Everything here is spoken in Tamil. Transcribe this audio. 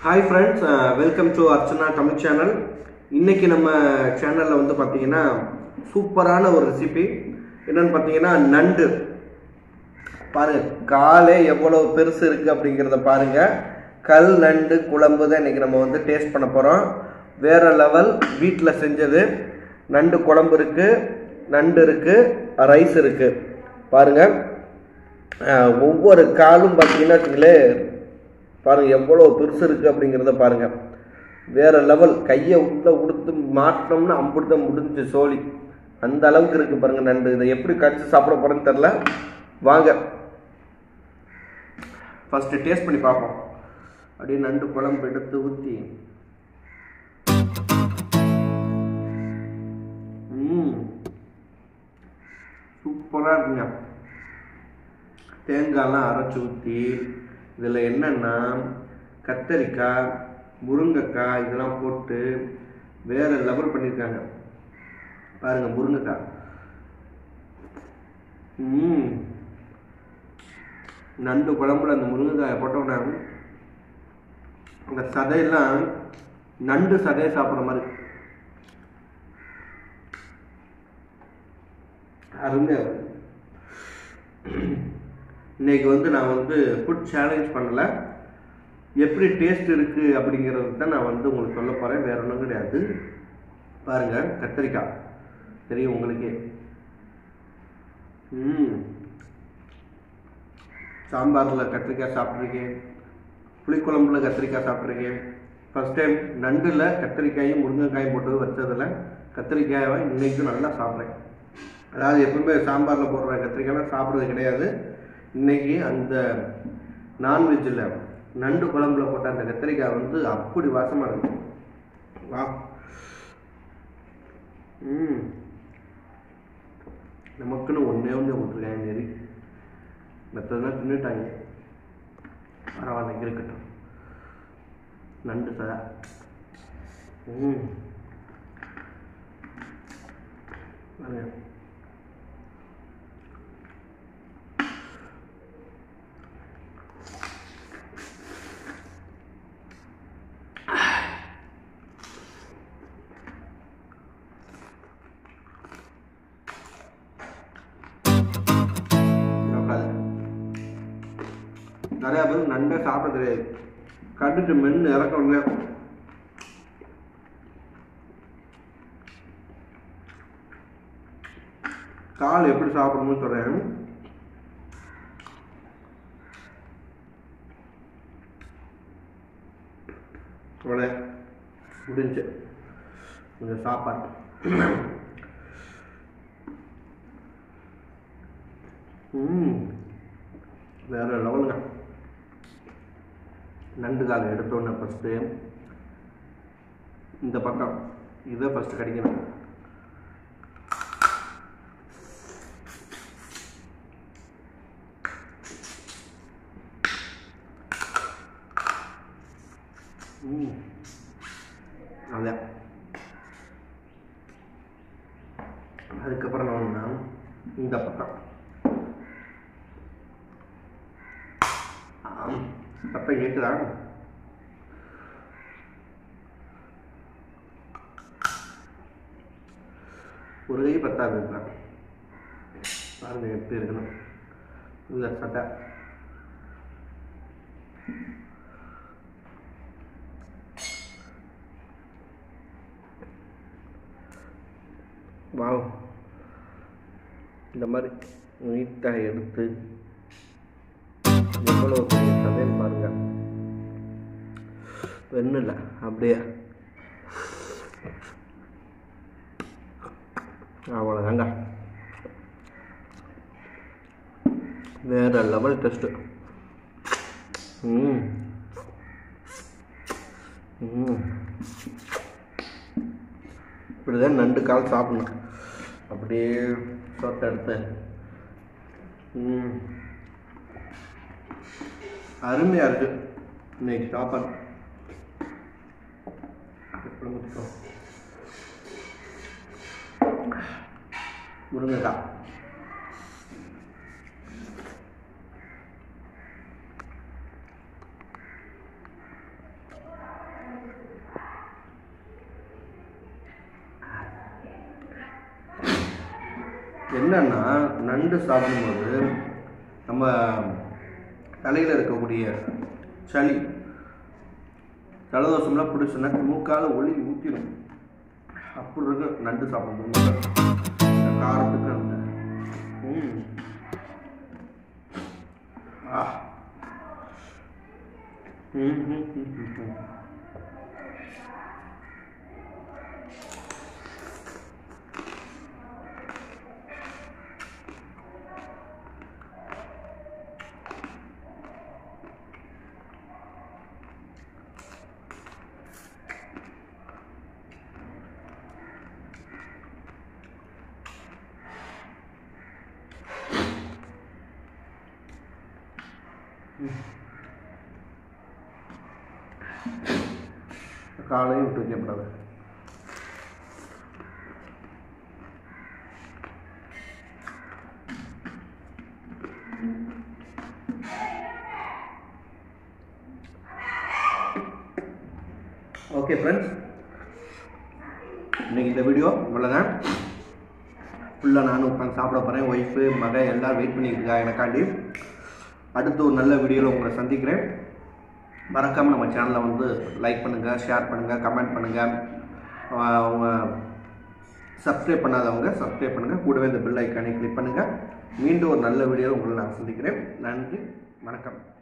Hi friends welcome to Archana Tamil channel இன்னைக்கு நம்ம சேனலில் வந்து பார்த்தீங்கன்னா சூப்பரான ஒரு ரெசிபி என்னன்னு பார்த்தீங்கன்னா நண்டு பாருங்க காலே எவ்வளோ பெருசு இருக்கு அப்படிங்கிறத பாருங்க கல் நண்டு குழம்பு தான் இன்னைக்கு நம்ம வந்து டேஸ்ட் பண்ண போகிறோம் வேற லெவல் வீட்டில் செஞ்சது நண்டு குழம்பு இருக்கு நண்டு இருக்கு ரைஸ் இருக்கு பாருங்க அஹ், ஒவ்வொரு காலும் பார்த்தீங்கன்னா வச்சுங்களேன் பாருங்க எவ்வளோ பெருசு இருக்கு அப்படிங்கிறத பாருங்க வேற லெவல் கையை உள்ள உடுத்து மாட்டினோம்னா அம்பிடுதான் முடிஞ்சு சோழி அந்த அளவுக்கு இருக்கு பாருங்க நண்டு இதை எப்படி கடிச்சு சாப்பிட போறேன்னு தெரில வாங்க ஃபர்ஸ்ட் டேஸ்ட் பண்ணி பார்ப்போம் அப்படியே நண்டு குழம்பு எடுத்து ஊற்றி ம் சூப்பராக இருக்குங்க தேங்காய்லாம் அரைச்சி ஊற்றி இதில் என்னென்னா கத்தரிக்காய் முருங்கைக்காய் இதெல்லாம் போட்டு வேற லெவல் பண்ணியிருக்காங்க பாருங்க முருங்கைக்காய் ம் நண்டு குழம்புல அந்த முருங்கைக்காயை போட்டோம்னா அந்த சதையெல்லாம் நண்டு சதையை சாப்பிட்ற மாதிரி அருமையாக இருக்கு இன்னைக்கு வந்து நான் வந்து ஃபுட் சேலஞ்ச் பண்ணலை எப்படி டேஸ்ட் இருக்குது அப்படிங்கிறது தான் நான் வந்து உங்களுக்கு சொல்ல போகிறேன் வேற ஒன்றும் கிடையாது பாருங்கள் கத்திரிக்காய் தெரியும் உங்களுக்கே ம் சாம்பாரில் கத்திரிக்காய் சாப்பிட்ருக்கேன் புளிக்குழம்புல கத்திரிக்காய் சாப்பிட்ருக்கேன் ஃபஸ்ட் டைம் நண்டில் கத்திரிக்காயும் முருங்கைக்காயும் போட்டு வச்சதில் கத்திரிக்காயை இன்னைக்கும் நல்லா சாப்பிட்றேன் அதாவது எப்பவுமே சாம்பாரில் போடுற கத்திரிக்காய்லாம் சாப்பிட்றது கிடையாது இன்னைக்கு அந்த நான்வெஜ்ஜில் நண்டு குழம்புல போட்ட அந்த கத்திரிக்காய் வந்து அப்படி வாசமாக இருக்கும் வா ம் நமக்குன்னு ஒன்றே ஒன்றே விட்டுருக்காங்க சரி மற்றதெல்லாம் தின்னுட்டாங்க பரவாயில்ல இருக்கட்டும் நண்டு சதா ம் பாருங்க சாப்பிடாது நிறையா பேர் நண்டை சாப்பிட தெரியாது கட்டுட்டு மென்று இறக்கணுங்க கால் எப்படி சாப்பிடணும்னு சொல்கிறேன் அவ்வளோ முடிஞ்சு கொஞ்சம் சாப்பாடு ம் வேற லெவலுங்க நண்டு காலை எடுத்தோன்னே ஃபஸ்ட்டு இந்த பக்கம் இதை ஃபஸ்ட்டு கடிக்கணும் ம் அதான் அதுக்கப்புறம் என்னன்னா இந்த பக்கம் ஆம். சத்தம் கேட்குதா ஒரு கை பத்தாது இதுதான் பாருங்க எப்படி இருக்கணும் இந்த சட்டை வாவ் இந்த மாதிரி நீட்டாக எடுத்து எவ்வளோ பெரிய சமையல் பாருங்க வெண்ணில் அப்படியே அவ்வளோதாங்க வேற லெவல் டெஸ்ட்டு ம் ம் இப்படிதான் நண்டு கால் சாப்பிடணும் அப்படியே சொட்டை எடுத்து ம் அருமையாக இருக்கு இன்னைக்கு சாப்பாடு எப்படி முடிச்சோம் முருங்கைக்காய் என்னன்னா நண்டு சாப்பிடும்போது நம்ம தலையில் இருக்கக்கூடிய சளி ஜலதோஷம்லாம் பிடிச்சுன்னா மூக்கால ஒளி ஊற்றிடும் அப்படி இருக்கு நண்டு சாப்பிடும்போது இந்த காரத்துக்கு அந்த ம். ஆ ம், ம், ம், ம், ம். காலையும் விட்டு வைக்கப்படாது ஓகே ஃப்ரெண்ட்ஸ் இன்னைக்கு இந்த வீடியோ இவ்வளோதான் ஃபுல்லாக நானும் உட்காந்து சாப்பிட போகிறேன் ஒய்ஃபு மகன் எல்லாம் வெயிட் பண்ணிட்டு இருக்கா எனக்காண்டி அடுத்து ஒரு நல்ல வீடியோவில் உங்களை சந்திக்கிறேன் மறக்காமல் நம்ம சேனலை வந்து லைக் பண்ணுங்கள் ஷேர் பண்ணுங்கள் கமெண்ட் பண்ணுங்கள் அவங்க சப்ஸ்கிரைப் பண்ணாதவங்க சப்ஸ்கிரைப் பண்ணுங்கள் கூடவே இந்த பெல் ஐக்கானை கிளிக் பண்ணுங்கள் மீண்டும் ஒரு நல்ல வீடியோவில் உங்களை நான் சந்திக்கிறேன் நன்றி வணக்கம்